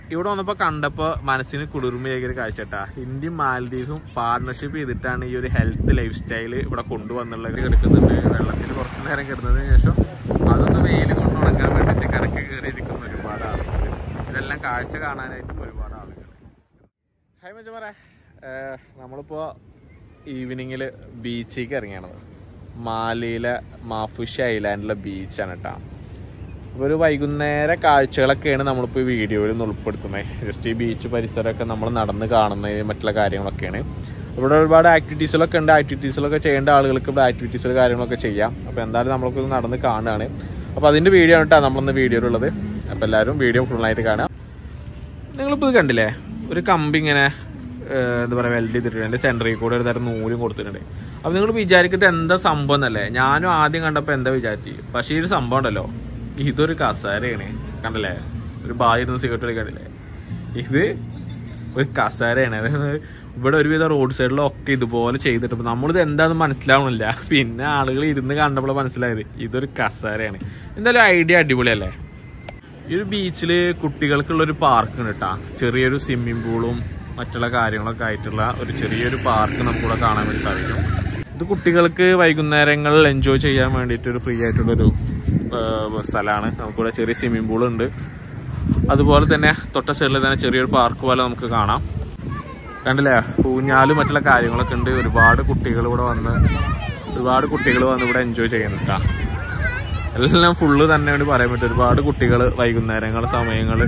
ഇവിടെ വന്നപ്പോ കണ്ടപ്പോ മനസ്സിന് കുളിർമയേക്കൊരു കാഴ്ചട്ടാ ഇന്ത്യയും മാലദ്വീപും പാർട്ണർഷിപ്പ് ചെയ്തിട്ടാണ് ഈ ഒരു ഹെൽത്ത് ലൈഫ് സ്റ്റൈല് ഇവിടെ കൊണ്ടുവന്നുള്ളത് കിടക്കുന്നുണ്ട് വെള്ളത്തിൽ കുറച്ചു നേരം കിടന്നതിന് ശേഷം അതൊന്ന് വെയിൽ കൊണ്ട് ഉണങ്ങാൻ വേണ്ടിയിട്ട് കരക്ക് കയറിയിരിക്കുന്ന ഒരുപാട് ആളുകൾ ഇതെല്ലാം കാഴ്ച കാണാനായിട്ടും ഒരുപാട് ആളുകൾ ഹായ് മച്ചമാരെ നമ്മളിപ്പോ ഈവനിങ്ങിൽ ബീച്ചിലേക്ക് ഇറങ്ങിയാണത് മാലിയിലെ മാഫുഷ് ഐലാൻഡിലെ ബീച്ചാണ് കേട്ടോ അപ്പോൾ ഒരു വൈകുന്നേര കാഴ്ചകളൊക്കെയാണ് നമ്മളിപ്പോൾ ഈ വീഡിയോയിൽ നിന്ന് ഉൾപ്പെടുത്തുന്നത് ജസ്റ്റ് ഈ ബീച്ച് പരിസരമൊക്കെ നമ്മൾ നടന്ന് കാണുന്നത് മറ്റുള്ള കാര്യങ്ങളൊക്കെയാണ് ഇവിടെ ഒരുപാട് ആക്ടിവിറ്റീസുകളൊക്കെ ഉണ്ട് ആക്ടിവിറ്റീസുകളൊക്കെ ചെയ്യേണ്ട ആളുകൾക്ക് ഇവിടെ ആക്ടിവിറ്റീസുകൾ കാര്യങ്ങളൊക്കെ ചെയ്യാം അപ്പോൾ എന്തായാലും നമ്മൾക്ക് ഇത് നടന്ന് കാണുകയാണ് അപ്പോൾ അതിൻ്റെ വീഡിയോ ആണ് കേട്ടോ നമ്മളിന്ന് വീഡിയോയിലുള്ളത് അപ്പോൾ എല്ലാവരും വീഡിയോ ഫുള്ളായിട്ട് കാണാം നിങ്ങളിപ്പോൾ ഇത് കണ്ടില്ലേ ഒരു കമ്പി ഇങ്ങനെ ഏഹ്, എന്താ പറയുക വെൽഡ് ചെയ്തിട്ടുണ്ട് എൻ്റെ സെൻറ്ററിൽ കൂടെ ഒരു തരം നൂലും കൊടുത്തിട്ടുണ്ട് അപ്പോൾ നിങ്ങൾ വിചാരിക്കുന്നത് എന്താ സംഭവം എന്നല്ലേ ഞാനും ആദ്യം കണ്ടപ്പോൾ എന്താ വിചാരിച്ചു പക്ഷേ ഈ ഒരു സംഭവം ഉണ്ടല്ലോ ഇതൊരു കസേരയാണ് കണ്ടല്ലേ ഒരു ബായി ഇരുന്ന് സിഗരറ്റ് കണ്ടില്ലേ ഇത് ഒരു കസേരയാണ് അതായത് ഇവിടെ ഒരുവിധ റോഡ് സൈഡിലൊക്കെ ഇതുപോലെ ചെയ്തിട്ട് ഇപ്പൊ നമ്മളിത് എന്താണെന്ന് മനസ്സിലാവണില്ല പിന്നെ ആളുകൾ ഇരുന്ന് കണ്ടപ്പോൾ മനസ്സിലായത് ഇതൊരു കസേരയാണ് എന്തായാലും ഐഡിയ അടിപൊളിയല്ലേ ഈ ഒരു ബീച്ചിൽ കുട്ടികൾക്കുള്ള ഒരു പാർക്ക് ഉണ്ട് കേട്ടാ ചെറിയൊരു സ്വിമ്മിംഗ് പൂളും മറ്റുള്ള കാര്യങ്ങളൊക്കെ ആയിട്ടുള്ള ഒരു ചെറിയൊരു പാർക്ക് നമുക്കിവിടെ കാണാൻ വേണ്ടി സാധിക്കും ഇത് കുട്ടികൾക്ക് വൈകുന്നേരങ്ങളിൽ എൻജോയ് ചെയ്യാൻ വേണ്ടിയിട്ട് ഒരു ഫ്രീ ആയിട്ടുള്ളൊരു ഏഹ്, സ്ഥലമാണ് നമുക്കിവിടെ ചെറിയ സ്വിമ്മിംഗ് പൂൾ ഉണ്ട് അതുപോലെ തന്നെ തൊട്ട സൈഡിൽ തന്നെ ചെറിയൊരു പാർക്ക് പോലെ നമുക്ക് കാണാം കണ്ടില്ലേ ഊഞ്ഞാലും മറ്റുള്ള കാര്യങ്ങളൊക്കെ ഉണ്ട് ഒരുപാട് കുട്ടികൾ ഇവിടെ വന്ന് ഒരുപാട് കുട്ടികൾ വന്ന് ഇവിടെ എൻജോയ് ചെയ്യുന്നുണ്ടാ എല്ലാം ഫുള്ള് തന്നെ വേണ്ടി പറയാൻ പറ്റും ഒരുപാട് കുട്ടികൾ വൈകുന്നേരങ്ങൾ സമയങ്ങൾ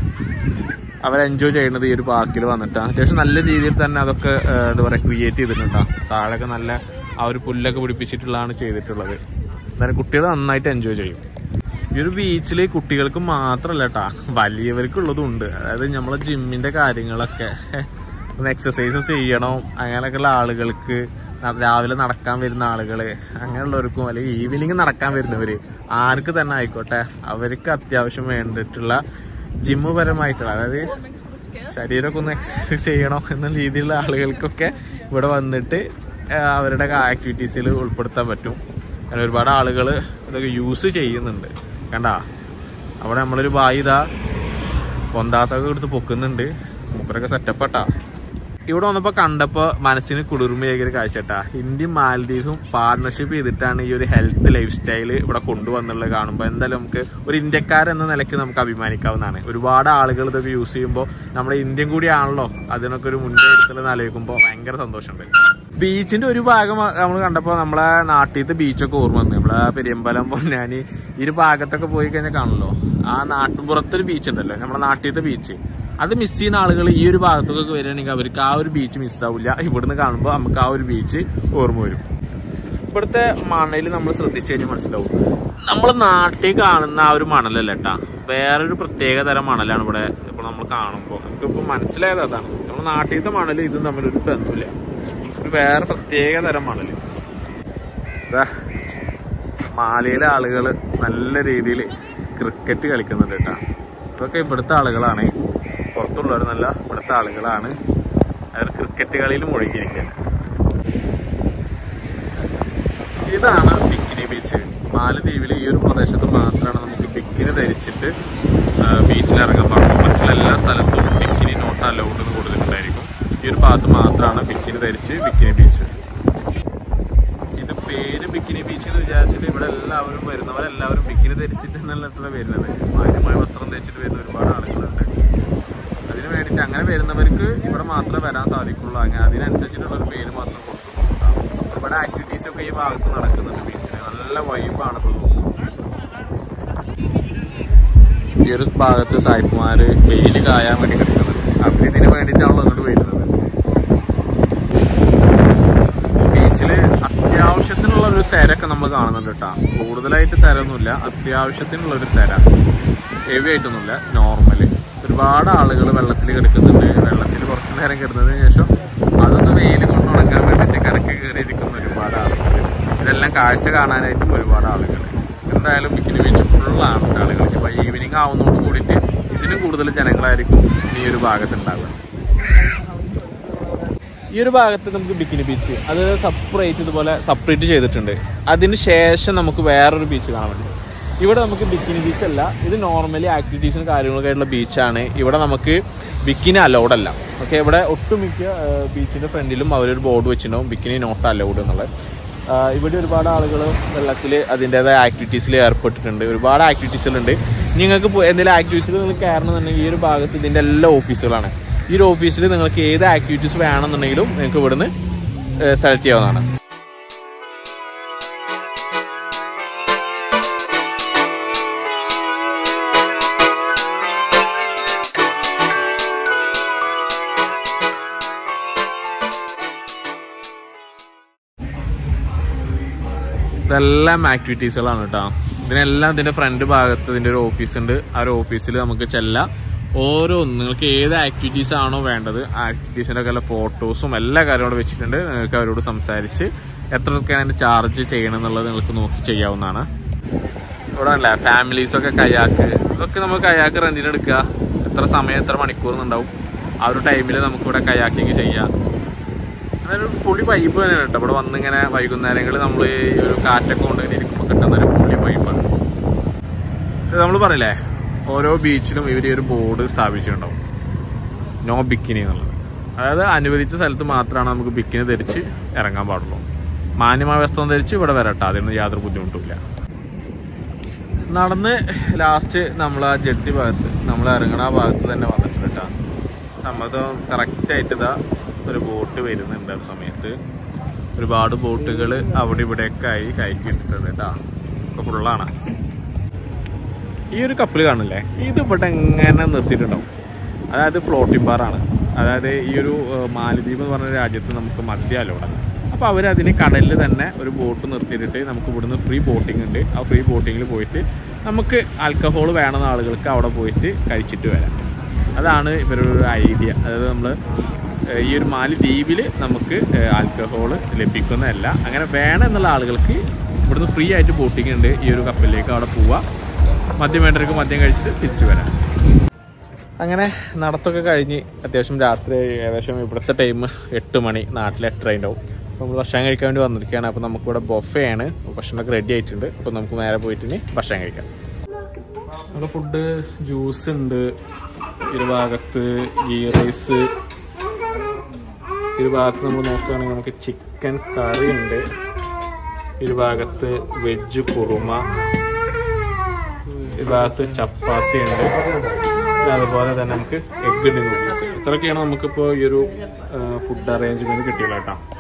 അവർ എൻജോയ് ചെയ്യുന്നത് ഈ ഒരു പാർക്കിൽ വന്നിട്ടാണ് അത്യാവശ്യം നല്ല രീതിയിൽ തന്നെ അതൊക്കെ ഏഹ്, എന്താ പറയുക ക്രിയേറ്റ് ചെയ്തിട്ടുണ്ടാ താഴെയൊക്കെ നല്ല ആ ഒരു പുല്ലൊക്കെ പിടിപ്പിച്ചിട്ടുള്ളതാണ് ചെയ്തിട്ടുള്ളത് എന്നാലും കുട്ടികൾ നന്നായിട്ട് എൻജോയ് ചെയ്യും ഈ ഒരു ബീച്ചിൽ കുട്ടികൾക്ക് മാത്രമല്ല കേട്ടാ വലിയവർക്കുള്ളതും ഉണ്ട് അതായത് നമ്മളെ ജിമ്മിന്റെ കാര്യങ്ങളൊക്കെ ഒന്ന് എക്സസൈസ് ചെയ്യണം അങ്ങനെയൊക്കെയുള്ള ആളുകൾക്ക് ന- രാവിലെ നടക്കാൻ വരുന്ന ആളുകള് അങ്ങനെയുള്ളവർക്കും അല്ലെങ്കിൽ ഈവനിങ് നടക്കാൻ വരുന്നവര് ആർക്ക് തന്നെ ആയിക്കോട്ടെ അവർക്ക് അത്യാവശ്യം വേണ്ടിയിട്ടുള്ള ജിമ്മ് പരമായിട്ടുള്ള അതായത് ശരീരമൊക്കെ ഒന്ന് എക്സസൈസ് ചെയ്യണം എന്ന രീതിയിലുള്ള ആളുകൾക്കൊക്കെ ഇവിടെ വന്നിട്ട് ആ, അവരുടെ ആക്ടിവിറ്റീസിൽ ഉൾപ്പെടുത്താൻ പറ്റും അങ്ങനെ ഒരുപാട് ആളുകൾ ഇതൊക്കെ യൂസ് ചെയ്യുന്നുണ്ട് കണ്ടാ അവിടെ നമ്മളൊരു ബായി ഇതാ പൊന്താത്തൊക്കെ എടുത്ത് പൊക്കുന്നുണ്ട് മൂപ്പരൊക്കെ സെറ്റപ്പട്ടാ ഇവിടെ വന്നപ്പോൾ കണ്ടപ്പോൾ മനസ്സിന് കുളിർമയേക്കൊരു കാഴ്ചട്ടാ ഇന്ത്യയും മാലദ്വീപും പാർട്ണർഷിപ്പ് ചെയ്തിട്ടാണ് ഈ ഒരു ഹെൽത്ത് ലൈഫ് സ്റ്റൈൽ ഇവിടെ കൊണ്ടുവന്നുള്ളത് കാണുമ്പോൾ എന്തായാലും നമുക്ക് ഒരു ഇന്ത്യക്കാരെന്ന നിലയ്ക്ക് നമുക്ക് അഭിമാനിക്കാവുന്നതാണ് ഒരുപാട് ആളുകൾ ഇതൊക്കെ യൂസ് ചെയ്യുമ്പോൾ നമ്മുടെ ഇന്ത്യൻ കൂടിയാണല്ലോ അതിനൊക്കെ ഒരു മുൻകൈ എടുത്തുള്ളത് ആലോചിക്കുമ്പോൾ ഭയങ്കര സന്തോഷമുണ്ട് ബീച്ചിന്റെ ഒരു ഭാഗം നമ്മൾ കണ്ടപ്പോൾ നമ്മളെ നാട്ടിലത്തെ ബീച്ചൊക്കെ ഓർമ്മ വന്നു നമ്മളെ പെരിയമ്പലം പൊന്നാനി ഈ ഒരു ഭാഗത്തൊക്കെ പോയി കഴിഞ്ഞാൽ കാണല്ലോ ആ നാട്ടുപുറത്തൊരു ബീച്ച് ഉണ്ടല്ലോ നമ്മുടെ നാട്ടിലത്തെ ബീച്ച് അത് മിസ് ചെയ്യുന്ന ആളുകൾ ഈ ഒരു ഭാഗത്തൊക്കെ വരികയാണെങ്കിൽ അവർക്ക് ആ ഒരു ബീച്ച് മിസ്സാവില്ല ഇവിടുന്ന് കാണുമ്പോൾ നമുക്ക് ആ ഒരു ബീച്ച് ഓർമ്മ വരും ഇവിടുത്തെ മണൽ നമ്മൾ ശ്രദ്ധിച്ചു കഴിഞ്ഞാൽ മനസ്സിലാവും നമ്മൾ നാട്ടിൽ കാണുന്ന ആ ഒരു മണലല്ല കേട്ടാ വേറൊരു പ്രത്യേക തരം മണലാണ് ഇവിടെ ഇപ്പോൾ നമ്മൾ കാണുമ്പോൾ നമുക്കിപ്പോൾ മനസ്സിലായത് അതാണ് നമ്മുടെ നാട്ടിലത്തെ മണൽ ഇതും തമ്മിലൊരു ബന്ധമില്ല ഒരു വേറെ പ്രത്യേക തരം മണൽ ദാ, മാലിയിലെ ആളുകൾ നല്ല രീതിയിൽ ക്രിക്കറ്റ് കളിക്കുന്നുണ്ട് കേട്ടാ ഇതൊക്കെ ഇവിടുത്തെ ആളുകളാണ് പുറത്തുള്ളവർ നല്ല ഇവിടുത്തെ ആളുകളാണ് അവർ ക്രിക്കറ്റ് കളിയിൽ മുഴുകിയിരിക്കുന്നത് ഇതാണ് ബിക്കിനി ബീച്ച് മാലദ്വീപിലെ ഈ ഒരു പ്രദേശത്ത് മാത്രമാണ് നമുക്ക് ബിക്കിനി ധരിച്ചിട്ട് ബീച്ചിൽ ഇറങ്ങാൻ പാടുള്ളൂ മറ്റുള്ള എല്ലാ സ്ഥലത്തും ബിക്കിനി നോട്ട് അലൗഡ് എന്ന് കൊടുത്തിട്ടുണ്ടായിരിക്കും ഈ ഒരു ഭാഗത്ത് മാത്രമാണ് ബിക്കിനി ധരിച്ച് ബിക്കിനി ബീച്ച് ഇത് പേര് ബിക്കിനി ബീച്ച് എന്ന് വിചാരിച്ചിട്ട് ഇവിടെ എല്ലാവരും വരുന്നവരെല്ലാവരും ബിക്കിനി ധരിച്ചിട്ട് എന്നിട്ടുള്ള വരുന്നത് മാന്യമായ വസ്ത്രം ധരിച്ചിട്ട് വരുന്ന ഒരുപാട് ആളുകളുണ്ട് അതിന് വേണ്ടിയിട്ട് അങ്ങനെ വരുന്നവർക്ക് ഇവിടെ മാത്രമേ വരാൻ സാധിക്കുള്ളൂ അങ്ങനെ അതിനനുസരിച്ചിട്ടുള്ള ഒരു പേര് മാത്രം കൊടുക്കുന്നുണ്ടാവും ഇവിടെ ആക്ടിവിറ്റീസ് ഒക്കെ ഈ ഭാഗത്ത് നടക്കുന്നുണ്ട് ബീച്ചിൽ നല്ല വൈബാണ് ഇപ്പോൾ തോന്നുന്നത് ഈ ഒരു ഭാഗത്ത് സായിപ്പുമാര് വെയില് കായാൻ വേണ്ടി കിടക്കുന്നത് അവർ ഇതിന് വേണ്ടിയിട്ടാണല്ലോ അങ്ങോട്ട് വരുന്നത് ബീച്ചില് അത്യാവശ്യത്തിനുള്ള ഒരു തിരക്ക് നമ്മൾ കാണുന്നുണ്ട് കേട്ടോ കൂടുതലായിട്ട് തിരയൊന്നുമില്ല അത്യാവശ്യത്തിനുള്ള ഒരു തിര ഹെവി ആയിട്ടൊന്നുമില്ല നോർമല് ഒരുപാട് ആളുകൾ വെള്ളത്തിൽ കിടക്കുന്നുണ്ട് വെള്ളത്തിൽ കുറച്ചു നേരം കിടന്നതിന് ശേഷം അതൊന്ന് വെയിൽ കൊണ്ട് ഉണങ്ങാൻ വേണ്ടിയിട്ട് കരക്ക് കയറിയിരിക്കുന്ന ഒരുപാട് ആളുകൾ ഇതെല്ലാം കാഴ്ച കാണാനായിട്ടും ഒരുപാട് ആളുകൾ എന്തായാലും ബിക്കിനി ബീച്ച് ഫുള്ളാണ് ആളുകൾ ഇപ്പൊ ഈവനിങ് ആവുന്നതോട് കൂടിയിട്ട് ഇതിനും കൂടുതൽ ജനങ്ങളായിരിക്കും ഈ ഒരു ഭാഗത്തുണ്ടാവുക ഈ ഒരു ഭാഗത്ത് നമുക്ക് ബിക്കിനി ബീച്ച് അത് സെപ്പറേറ്റ് ഇതുപോലെ സെപ്പറേറ്റ് ചെയ്തിട്ടുണ്ട് അതിന് ശേഷം നമുക്ക് വേറൊരു ബീച്ച് കാണാൻ പറ്റും ഇവിടെ നമുക്ക് ബിക്കിനി ബീച്ച് അല്ല ഇത് നോർമലി ആക്ടിവിറ്റീസും കാര്യങ്ങളൊക്കെ ആയിട്ടുള്ള ബീച്ചാണ് ഇവിടെ നമുക്ക് ബിക്കിനി അലൗഡ് അല്ല ഓക്കെ ഇവിടെ ഒട്ടുമിക്ക ബീച്ചിന്റെ ഫ്രണ്ടിലും അവരൊരു ബോർഡ് വെച്ചിട്ടുണ്ടാവും ബിക്കിനി നോട്ട് അലൗഡ് എന്നുള്ളത് ആ, ഇവിടെ ഒരുപാട് ആളുകൾ വെള്ളത്തിൽ അതിൻ്റെതായ ആക്ടിവിറ്റീസിൽ ഏർപ്പെട്ടിട്ടുണ്ട് ഒരുപാട് ആക്ടിവിറ്റീസുകളുണ്ട് നിങ്ങൾക്ക് പോ- എന്തെങ്കിലും ആക്ടിവിറ്റീസിൽ നിങ്ങൾ കയറണമെന്നുണ്ടെങ്കിൽ ഈ ഒരു ഭാഗത്ത് ഇതിൻ്റെ എല്ലാ ഓഫീസുകളാണ് ഈ ഒരു ഓഫീസിൽ നിങ്ങൾക്ക് ഏത് ആക്ടിവിറ്റീസ് വേണമെന്നുണ്ടെങ്കിലും നിങ്ങൾക്ക് ഇവിടുന്ന് സെലക്ട് ചെയ്യാവുന്നതാണ് ഇതെല്ലാം ആക്ടിവിറ്റീസുകളാണ് കേട്ടോ ഇതിനെല്ലാം ഇതിന്റെ ഫ്രണ്ട് ഭാഗത്ത് ഇതിന്റെ ഒരു ഓഫീസ് ഉണ്ട് ആ ഒരു ഓഫീസിൽ നമുക്ക് ചെല്ലാം ഓരോന്നും നിങ്ങൾക്ക് ഏത് ആക്ടിവിറ്റീസ് ആണോ വേണ്ടത് ആ ആക്ടിവിറ്റീസിന്റെ ഒക്കെ ഫോട്ടോസും എല്ലാ കാര്യങ്ങളും ഇവിടെ വെച്ചിട്ടുണ്ട് നിങ്ങൾക്ക് അവരോട് സംസാരിച്ച് എത്രയൊക്കെയാണ് അതിന്റെ ചാർജ് ചെയ്യണം എന്നുള്ളത് നിങ്ങൾക്ക് നോക്കി ചെയ്യാവുന്നതാണ് ഇവിടെ അല്ല ഫാമിലീസ് ഒക്കെ കയാക്ക് ഇതൊക്കെ നമുക്ക് കയാക്ക് റെന്റിന് എടുക്കുക എത്ര സമയം എത്ര മണിക്കൂർ ഉണ്ടാവും ആ ഒരു ടൈമിൽ നമുക്കിവിടെ കയാക്കിങ് ചെയ്യാം അതൊരു പുളി വൈബ് തന്നെയാണ് കേട്ടോ ഇവിടെ വന്നിങ്ങനെ വൈകുന്നേരങ്ങളിൽ നമ്മൾ ഈ ഒരു കാറ്റൊക്കെ കൊണ്ട് ഇങ്ങനെ ഇരിക്കുമ്പോൾ കിട്ടുന്ന ഒരു പുളി വൈബാണ് നമ്മൾ പറയില്ലേ ഓരോ ബീച്ചിലും ഇവർ ഒരു ബോർഡ് സ്ഥാപിച്ചിട്ടുണ്ടാവും നോ ബിക്കിനി എന്നുള്ളത് അതായത് അനുവദിച്ച സ്ഥലത്ത് മാത്രമാണ് നമുക്ക് ബിക്കിനി ധരിച്ച് ഇറങ്ങാൻ പാടുള്ളൂ മാന്യമായ വസ്ത്രം ധരിച്ച് ഇവിടെ വരട്ടെ അതിനൊന്നും യാതൊരു ബുദ്ധിമുട്ടുമില്ല നടന്ന് ലാസ്റ്റ് നമ്മൾ ആ ജെട്ടി ഭാഗത്ത് നമ്മൾ ഇറങ്ങണ ആ ഭാഗത്ത് തന്നെ വന്നിട്ടുണ്ട് കേട്ടോ സമ്മതം കറക്റ്റായിട്ട് ഇതാ ഒരു ബോട്ട് വരുന്നുണ്ട് ആ സമയത്ത് ഒരുപാട് ബോട്ടുകൾ അവിടെ ഇവിടെയൊക്കെ ആയി കയറ്റി ഇട്ടിട്ടുണ്ട് കേട്ടോ ഒക്കെ ഫുള്ളാണ് ഈ ഒരു കപ്പൽ കാണില്ലേ ഇത് ഇവിടെ എങ്ങനെ നിർത്തിയിട്ടുണ്ടാവും അതായത് ഫ്ലോട്ടിംഗ് ബാറാണ് അതായത് ഈ ഒരു ഏഹ്, മാലദ്വീപ് എന്ന് പറഞ്ഞ രാജ്യത്ത് നമുക്ക് മദ്യമല്ല ഇവിടെ അപ്പോൾ അവർ അതിന് കടലിൽ തന്നെ ഒരു ബോട്ട് നിർത്തിയിട്ടിട്ട് നമുക്ക് ഇവിടുന്ന് ഫ്രീ ബോട്ടിംഗ് ഉണ്ട് ആ ഫ്രീ ബോട്ടിങ്ങിൽ പോയിട്ട് നമുക്ക് ആൽക്കഹോൾ വേണമെന്ന ആളുകൾക്ക് അവിടെ പോയിട്ട് കഴിച്ചിട്ട് വരാം അതാണ് ഇവരുടെ ഒരു ഐഡിയ അതായത് നമ്മൾ ഈ ഒരു മാലദ്വീപിൽ നമുക്ക് ആൽക്കഹോൾ ലഭിക്കുന്നതല്ല അങ്ങനെ വേണം എന്നുള്ള ആളുകൾക്ക് ഇവിടുന്ന് ഫ്രീ ആയിട്ട് ബോട്ടിംഗ് ഉണ്ട് ഈ ഒരു കപ്പലിലേക്ക് അവിടെ പോവാം മദ്യം വേണ്ടവർക്ക് മദ്യം കഴിച്ചിട്ട് തിരിച്ചു വരാം അങ്ങനെ നടത്തൊക്കെ കഴിഞ്ഞ് അത്യാവശ്യം രാത്രി ഏകദേശം ഇവിടുത്തെ ടൈം എട്ട് മണി നാട്ടിൽ എട്ടര ഉണ്ടാവും അപ്പോൾ നമ്മൾ ഭക്ഷണം കഴിക്കാൻ വേണ്ടി വന്നിരിക്കുകയാണ് അപ്പോൾ നമുക്കിവിടെ ബൊഫേ ആണ് ഭക്ഷണമൊക്കെ റെഡി ആയിട്ടുണ്ട് അപ്പോൾ നമുക്ക് നേരെ പോയിട്ട് ഇനി ഭക്ഷണം കഴിക്കാം നമ്മുടെ ഫുഡ് ജ്യൂസ് ഉണ്ട് ഒരു ഭാഗത്ത് ഗീ റൈസ് ഒരു ഭാഗത്ത് നമ്മൾ നോക്കുകയാണെങ്കിൽ നമുക്ക് ചിക്കൻ കറി ഉണ്ട് ഒരു ഭാഗത്ത് വെജ് കുറുമ ഒരു ഭാഗത്ത് ചപ്പാത്തി ഉണ്ട് പിന്നെ അതുപോലെ തന്നെ നമുക്ക് എഗ് നൂഡിൽസ് ഇത്രയൊക്കെയാണ് നമുക്കിപ്പോൾ ഈ ഒരു ഫുഡ് അറേഞ്ച്മെന്റ് കിട്ടിയത് കേട്ടോ